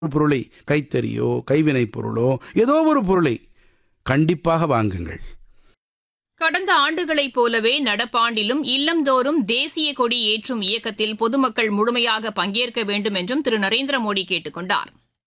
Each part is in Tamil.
ஒரு பொருளை கைத்தறியோ கைவினைப் பொருளோ ஏதோ ஒரு பொருளை கண்டிப்பாக வாங்குங்கள் கடந்த ஆண்டுகளைப் போலவே நடப்பாண்டிலும் இல்லந்தோறும் தேசிய கொடி ஏற்றும் இயக்கத்தில் பொதுமக்கள் முழுமையாக பங்கேற்க வேண்டும் என்றும் திரு நரேந்திர மோடி கேட்டுக் கொண்டார்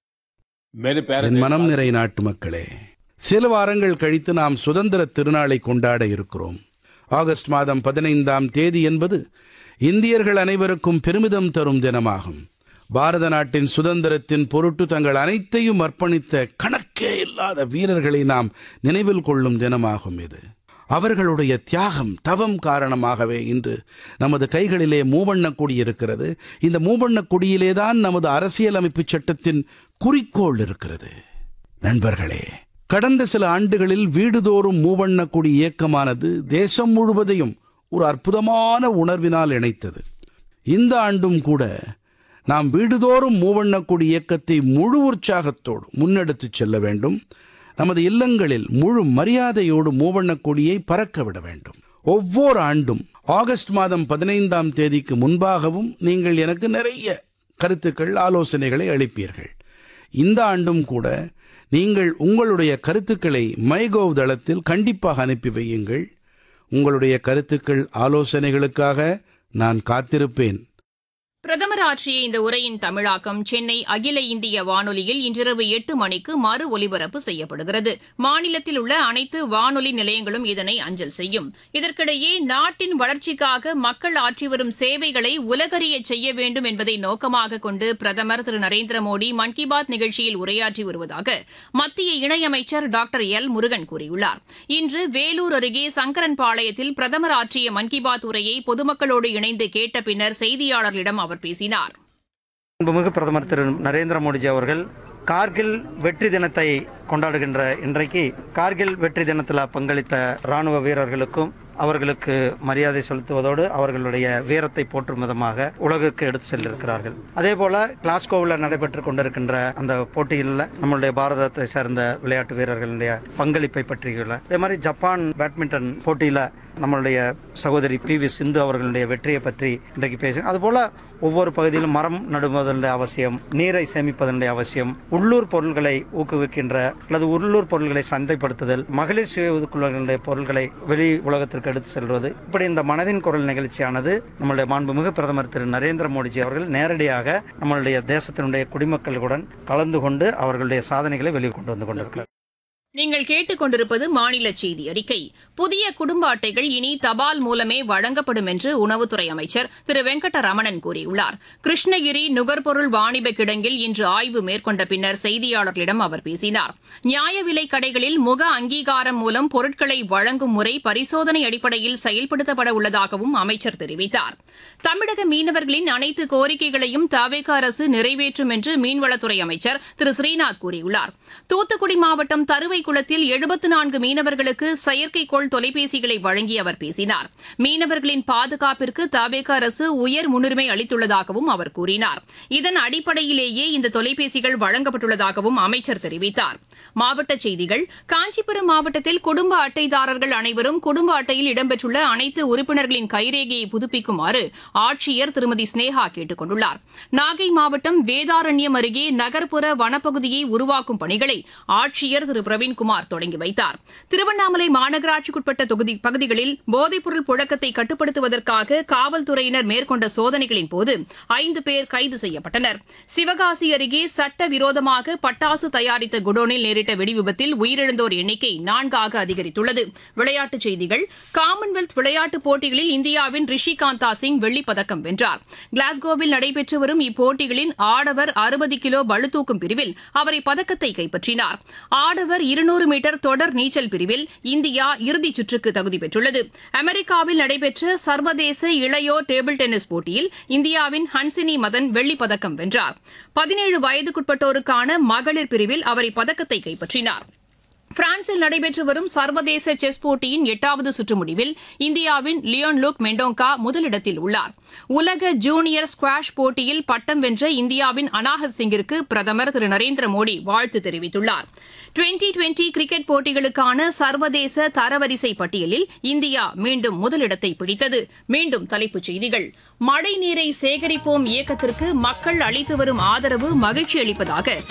मेरे प्यारे என் மனம் देशवासी, நிறை நாட்டு மக்களே சில வாரங்கள் கழித்து நாம் சுதந்திர திருநாளை கொண்டாட இருக்கிறோம் ஆகஸ்ட் மாதம் பதினைந்தாம் தேதி என்பது இந்தியர்கள் அனைவருக்கும் பெருமிதம் தரும் தினமாகும் பாரத நாட்டின் சுதந்திரத்தின் பொருட்டு தங்கள் அனைத்தையும் அர்ப்பணித்த கணக்கே இல்லாத வீரர்களை நாம் நினைவில் கொள்ளும் தினமாகும் இது அவர்களுடைய தியாகம் தவம் காரணமாகவே இன்று நமது கைகளிலே மூவண்ணக் கொடி இருக்கிறது இந்த மூவண்ணக் கொடியிலேதான் நமது அரசியலமைப்புச் சட்டத்தின் குறிக்கோள் இருக்கிறது நண்பர்களே கடந்த சில ஆண்டுகளில் வீடுதோறும் மூவண்ணக் கொடி இயக்கமானது தேசம் முழுவதையும் ஒரு அற்புதமான உணர்வினால் இணைத்தது இந்த ஆண்டும் கூட நாம் வீடுதோறும் மூவண்ணக் கொடி இயக்கத்தை முழு உற்சாகத்தோடு முன்னெடுத்துச் செல்ல வேண்டும் நமது இல்லங்களில் முழு மரியாதையோடு மூவண்ணக் கொடியை பறக்க விட வேண்டும் ஒவ்வொரு ஆண்டும் ஆகஸ்ட் மாதம் பதினைந்தாம் தேதிக்கு முன்பாகவும் நீங்கள் எனக்கு நிறைய கருத்துக்கள் ஆலோசனைகளை அளிப்பீர்கள் இந்த ஆண்டும் கூட நீங்கள் உங்களுடைய கருத்துக்களை மைகோவ் தளத்தில் கண்டிப்பாக அனுப்பி வையுங்கள் உங்களுடைய கருத்துக்கள் ஆலோசனைகளுக்காக நான் காத்திருப்பேன் பிரதமர் ஆற்றிய இந்த உரையின் தமிழாக்கம் சென்னை அகில இந்திய வானொலியில் இன்றிரவு எட்டு மணிக்கு மறு ஒலிபரப்பு செய்யப்படுகிறது மாநிலத்தில் உள்ள அனைத்து வானொலி நிலையங்களும் இதனை அஞ்சல் செய்யும் இதற்கிடையே நாட்டின் வளர்ச்சிக்காக மக்கள் ஆற்றி வரும் சேவைகளை உலகறிய செய்ய வேண்டும் என்பதை நோக்கமாக கொண்டு பிரதமர் திரு நரேந்திர மோடி மன் கி பாத் நிகழ்ச்சியில் உரையாற்றி வருவதாக மத்திய இணையமைச்சர் டாக்டர் எல் முருகன் கூறியுள்ளார் இன்று வேலூர் அருகே சங்கரன்பாளையத்தில் பிரதமர் ஆற்றிய மன் கி பாத் உரையை பொதுமக்களோடு இணைந்து கேட்ட பின்னர் செய்தியாளர்களிடம் அவர் பேசினார் அன்புமிகு பிரதமர் திரு நரேந்திர மோடிஜி அவர்கள் கார்கில் வெற்றி தினத்தை கொண்டாடுகின்ற இன்றைக்கு கார்கில் வெற்றி தினத்தில் பங்களித்த ராணுவ வீரர்களுக்கும் அவர்களுக்கு மரியாதை செலுத்துவதோடு அவர்களுடைய வீரத்தை போற்றும் விதமாக உலகிற்கு எடுத்து சென்றிருக்கிறார்கள் அதே போல கிளாஸ்கோவில் நடைபெற்று கொண்டிருக்கின்ற அந்த போட்டியில் நம்மளுடைய பாரதத்தை சேர்ந்த விளையாட்டு வீரர்களுடைய பங்களிப்பை பற்றியுள்ள அதே மாதிரி ஜப்பான் பேட்மிண்டன் போட்டியில நம்மளுடைய சகோதரி பி வி சிந்து அவர்களுடைய வெற்றியை பற்றி இன்றைக்கு பேசி அதுபோல ஒவ்வொரு பகுதியிலும் மரம் நடுவதனுடைய அவசியம் நீரை சேமிப்பதனுடைய அவசியம் உள்ளூர் பொருள்களை ஊக்குவிக்கின்ற அல்லது உள்ளூர் பொருள்களை சந்தைப்படுத்துதல் மகளிர் சுய ஒதுக்குழுக்களுடைய பொருள்களை வெளி உலகத்திற்கு எடுத்து செல்வது இப்படி இந்த மனதின் குரல் நிகழ்ச்சியானது நம்மளுடைய மாண்புமிகு பிரதமர் திரு நரேந்திர மோடிஜி அவர்கள் நேரடியாக நம்மளுடைய தேசத்தினுடைய குடிமக்களுடன் கலந்து கொண்டு அவர்களுடைய சாதனைகளை வெளியே கொண்டு வந்து கொண்டிருக்கிறார் நீங்கள் கேட்டுக்கொண்டிருப்பது மாநில செய்தி அறிக்கை புதிய குடும்ப அட்டைகள் இனி தபால் மூலமே வழங்கப்படும் என்று உணவுத்துறை அமைச்சர் திரு வெங்கடரமணன் கூறியுள்ளார் கிருஷ்ணகிரி நுகர்பொருள் வாணிப கிடங்கில் இன்று ஆய்வு மேற்கொண்ட பின்னர் செய்தியாளர்களிடம் அவர் பேசினார் நியாய விலைக் கடைகளில் முக அங்கீகாரம் மூலம் பொருட்களை வழங்கும் முறை பரிசோதனை அடிப்படையில் செயல்படுத்தப்பட உள்ளதாகவும் அமைச்சர் தெரிவித்தார் தமிழக மீனவர்களின் அனைத்து கோரிக்கைகளையும் தவேக அரசு நிறைவேற்றும் என்று மீன்வளத்துறை அமைச்சர் திரு ஸ்ரீநாத் கூறியுள்ளார் தூத்துக்குடி மாவட்டம் தருவைக்குளத்தில் எழுபத்து நான்கு மீனவர்களுக்கு செயற்கைக்கோள் தொலைபேசிகளை வழங்கி அவர் பேசினார் மீனவர்களின் பாதுகாப்பிற்கு தவேக அரசு உயர் முன்னுரிமை அளித்துள்ளதாகவும் அவர் கூறினார் இதன் அடிப்படையிலேயே இந்த தொலைபேசிகள் வழங்கப்பட்டுள்ளதாகவும் அமைச்சர் தெரிவித்தார் மாவட்டச் செய்திகள் காஞ்சிபுரம் மாவட்டத்தில் குடும்ப அட்டைதாரர்கள் அனைவரும் குடும்ப அட்டையில் இடம்பெற்றுள்ள அனைத்து உறுப்பினர்களின் கைரேகையை புதுப்பிக்குமாறு ஆட்சியர் திருமதி ஸ்னேகா கேட்டுக் கொண்டுள்ளார் நாகை மாவட்டம் வேதாரண்யம் அருகே நகர்ப்புற வனப்பகுதியை உருவாக்கும் பணிகளை ஆட்சியர் திரு பிரவீன்குமார் தொடங்கி வைத்தார் திருவண்ணாமலை மாநகராட்சிக்குட்பட்ட தொகுதி பகுதிகளில் போதைப்பொருள் புழக்கத்தை கட்டுப்படுத்துவதற்காக காவல்துறையினர் மேற்கொண்ட சோதனைகளின் போது ஐந்து பேர் கைது செய்யப்பட்டனர் சிவகாசி அருகே சட்டவிரோதமாக பட்டாசு தயாரித்த குடோனில் நேரிட்ட வெடிவிபத்தில் உயிரிழந்தோர் எண்ணிக்கை நான்காக அதிகரித்துள்ளது விளையாட்டுச் செய்திகள் காமன்வெல்த் விளையாட்டுப் போட்டிகளில் இந்தியாவின் ரிஷிகாந்தா சிங் வெள்ளிப் பதக்கம் வென்றார் கிளாஸ்கோவில் நடைபெற்று வரும் இப்போட்டிகளின் ஆடவர் அறுபது கிலோ பளுதூக்கும் பிரிவில் அவர் இப்பதக்கத்தை கைப்பற்றினார் ஆடவர் இருநூறு மீட்டர் தொடர் நீச்சல் பிரிவில் இந்தியா இறுதிச் சுற்றுக்கு தகுதி பெற்றுள்ளது அமெரிக்காவில் நடைபெற்ற சர்வதேச இளையோர் டேபிள் டென்னிஸ் போட்டியில் இந்தியாவின் ஹன்சினி மதன் வெள்ளிப் பதக்கம் வென்றார் பதினேழு வயதுக்குட்பட்டோருக்கான மகளிர் பிரிவில் அவர் இப்பதக்கத்தை கைப்பற்றினார் பிரான்சில் நடைபெற்று வரும் சர்வதேச செஸ் போட்டியின் எட்டாவது சுற்று முடிவில் இந்தியாவின் லியோன் லுக் மெண்டோங்கா முதலிடத்தில் உள்ளார் உலக ஜூனியர் ஸ்குவாஷ் போட்டியில் பட்டம் வென்ற இந்தியாவின் அனாஹத் சிங்கிற்கு பிரதமர் திரு நரேந்திர மோடி வாழ்த்து தெரிவித்துள்ளார் டுவெண்டி டுவெண்டி கிரிக்கெட் போட்டிகளுக்கான சர்வதேச தரவரிசை பட்டியலில் இந்தியா மீண்டும் முதலிடத்தை பிடித்தது மீண்டும் தலைப்புச் செய்திகள் மழை நீரை சேகரிப்போம் இயக்கத்திற்கு மக்கள் அளித்து வரும் ஆதரவு மகிழ்ச்சி அளிப்பதாக